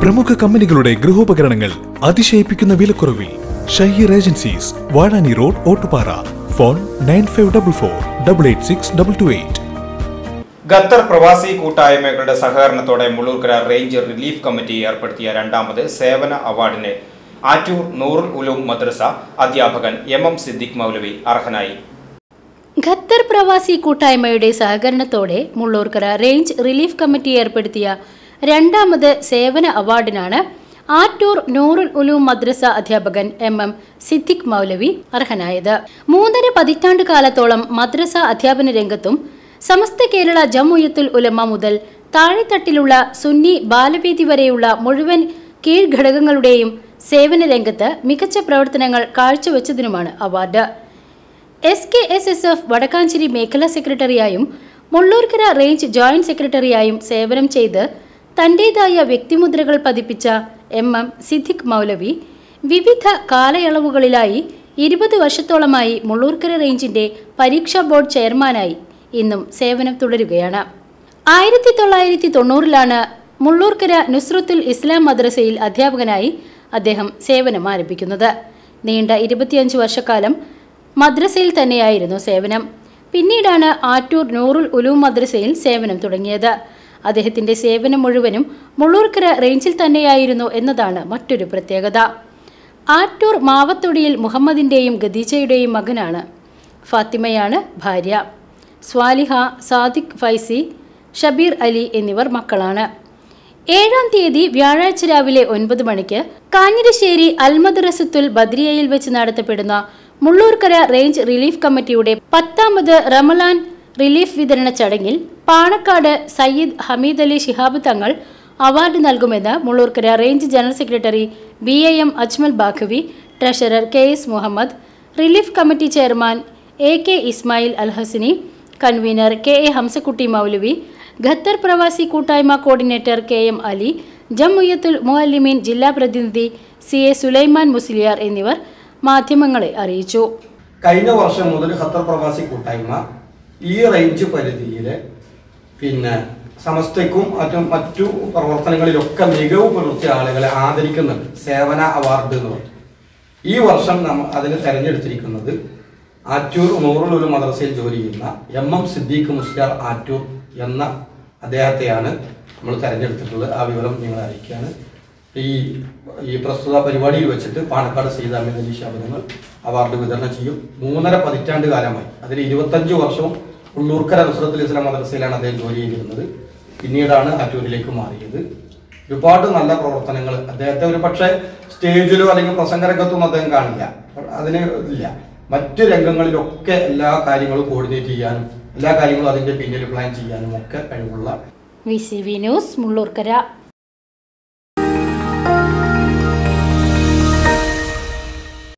പ്രമുഖ കമ്പനികളുടെ ഗൃഹോപകരണങ്ങൾ അതിശയിപ്പിക്കുന്ന വിലക്കുറവിൽ Shaheer agencies Vazhani road Ottupara phone nine five double four double eight six double two eight Qatar പ്രവാസി കൂട്ടായ്മകളുടെ സഹകരണത്തോടെ മുള്ളൂർക്കര റേഞ്ച് റിലീഫ് കമ്മിറ്റി ഏർപ്പെടുത്തിയ രണ്ടാമത് സേവന അവാർഡിന് ആറ്റൂർ നൂറുൽ ഉലൂം മദ്രസ അധ്യാപകൻ എം എം സിദ്ദിഖ് മൗലവി അർഹനായി ഖത്തർ പ്രവാസി കൂട്ടായ്മയുടെ സഹകരണത്തോടെ മുള്ളൂർക്കര റേഞ്ച് റിലീഫ് കമ്മിറ്റി ഏർപ്പെടുത്തിയ രണ്ടാമത് സേവന അവാർഡിനാണ് ആറ്റൂർ നൂറുൽ ഉലൂം മദ്രസ അധ്യാപകൻ എം എം സിദ്ദിഖ് മൗലവി അർഹനായത് മൂന്നര പതിറ്റാണ്ട് കാലത്തോളം മദ്രസ അധ്യാപന രംഗത്തും സമസ്ത കേരള ജമുയത്തുൽ ഉലമ മുതൽ താഴെത്തട്ടിലുള്ള സുന്നി ബാലവേദി വരെയുള്ള മുഴുവൻ കീഴ്ഘടകങ്ങളുടെയും സേവന രംഗത്ത് മികച്ച പ്രവർത്തനങ്ങൾ കാഴ്ചവെച്ചതിനുമാണ് award S K S S F Vadakkanchery മേഖലാ സെക്രട്ടറിയായും മുള്ളൂർക്കര റേഞ്ച് ജോയിന്റ് സെക്രട്ടറിയായും സേവനം ചെയ്ത് തന്റേതായ വ്യക്തിമുദ്രകൾ പതിപ്പിച്ച എം എം സിദ്ദിഖ് മൗലവി വിവിധ കാലയളവുകളിലായി ഇരുപത് വർഷത്തോളമായി മുള്ളൂർക്കര റേഞ്ചിന്റെ പരീക്ഷാ ബോർഡ് ചെയർമാനായി ഇന്നും സേവനം തുടരുകയാണ് ആയിരത്തി തൊള്ളായിരത്തി തൊണ്ണൂറിലാണ് മുള്ളൂർക്കര നുസ്രത്തുൽ ഇസ്ലാം മദ്രസയിൽ അധ്യാപകനായി അദ്ദേഹം സേവനം ആരംഭിക്കുന്നത് നീണ്ട ഇരുപത്തിയഞ്ച് വർഷക്കാലം മദ്രസയിൽ തന്നെയായിരുന്നു സേവനം പിന്നീടാണ് ആറ്റൂർ നൂറുൽ ഉലൂം മദ്രസയിൽ സേവനം തുടങ്ങിയത് അദ്ദേഹത്തിന്റെ സേവനം മുഴുവനും മുള്ളൂർക്കര റേഞ്ചിൽ തന്നെയായിരുന്നു എന്നതാണ് മറ്റൊരു പ്രത്യേകത ആറ്റൂർ മാവത്തൊടിയിൽ മുഹമ്മദിന്റെയും ഖദീജയുടെയും മകനാണ് ഫാത്തിമയാണ് ഭാര്യ സ്വാലിഹ സാദിഖ് ഫൈസി ഷബീർ അലി എന്നിവർ മക്കളാണ് ഏഴാം തീയതി വ്യാഴാഴ്ച രാവിലെ ഒൻപത് മണിക്ക് കാഞ്ഞിരശ്ശേരി അൽമദ്രസത്തുൽ ബദ്രിയയിൽ വെച്ച് നടത്തപ്പെടുന്ന മുള്ളൂർക്കര റേഞ്ച് റിലീഫ് കമ്മിറ്റിയുടെ പത്താമത് റമലാൻ റിലീഫ് വിതരണ ചടങ്ങിൽ പാണക്കാട് സയ്യിദ് ഹമീദ് അലി ശിഹാബ് തങ്ങൾ അവാർഡ് നൽകുമെന്ന് Mullurkara range general secretary B A M Ajmal Baqavi treasurer K S Muhammad relief committee chairman A K Ismail Al Hasani convener K A Hamsakutty Moulavi Qatar പ്രവാസി കൂട്ടായ്മ coordinator K M Ali Jamiyyathul Muallimeen ജില്ലാ പ്രതിനിധി സി എ സുലൈമാൻ മുസ്ലിയാർ എന്നിവർ മാധ്യമങ്ങളെ അറിയിച്ചു കഴിഞ്ഞ വർഷം മുതൽ ഖത്തർ പ്രവാസി കൂട്ടായ്മ ഈ റേഞ്ച് പരിധിയിൽ പിന്നെ സമസ്തയ്ക്കും മറ്റും മറ്റു പ്രവർത്തനങ്ങളിലൊക്കെ മികവ് പുലർത്തിയ ആളുകളെ ആദരിക്കുന്നുണ്ട് സേവന അവാർഡ് എന്ന് പറയും ഈ വർഷം നമ്മൾ അതിന് തെരഞ്ഞെടുത്തിരിക്കുന്നത് ആറ്റൂർ നൂറുലൊരു മദ്രസയിൽ ജോലി ചെയ്യുന്ന എം എം സിദ്ദീഖ് മുസ്ലിയാർ ആറ്റൂർ എന്ന അദ്ദേഹത്തെയാണ് നമ്മൾ തെരഞ്ഞെടുത്തിട്ടുള്ളത് ആ വിവരം നിങ്ങളെ അറിയിക്കുകയാണ് ഈ ഈ പ്രസ്തുത പരിപാടിയിൽ വെച്ചിട്ട് പാണക്കാട് സയ്യിദ് അഹമ്മദ് അലി ശാബനങ്ങൾ അവാർഡ് വിതരണം ചെയ്യും മൂന്നര പതിറ്റാണ്ട് കാലമായി അതിൽ ഇരുപത്തഞ്ച് വർഷവും ഉള്ളൂർക്കര നസ്രത്തുൽ ഇസ്ലാം മദ്രസയിലാണ് അദ്ദേഹം ജോലി ചെയ്തിരുന്നത് പിന്നീടാണ് അറ്റൂരിലേക്ക് മാറിയത് ഒരുപാട് നല്ല പ്രവർത്തനങ്ങൾ അദ്ദേഹത്തെ ഒരു പക്ഷേ സ്റ്റേജിലോ അല്ലെങ്കിൽ പ്രസംഗ രംഗത്തൊന്നും അദ്ദേഹം കാണില്ല അതിന് ഇല്ല മറ്റു രംഗങ്ങളിലൊക്കെ എല്ലാ കാര്യങ്ങളും കോർഡിനേറ്റ് ചെയ്യാനും എല്ലാ കാര്യങ്ങളും അതിന്റെ പിന്നിൽ പ്ലാൻ ചെയ്യാനും ഒക്കെ കഴിവുള്ള V C V news Mullurkara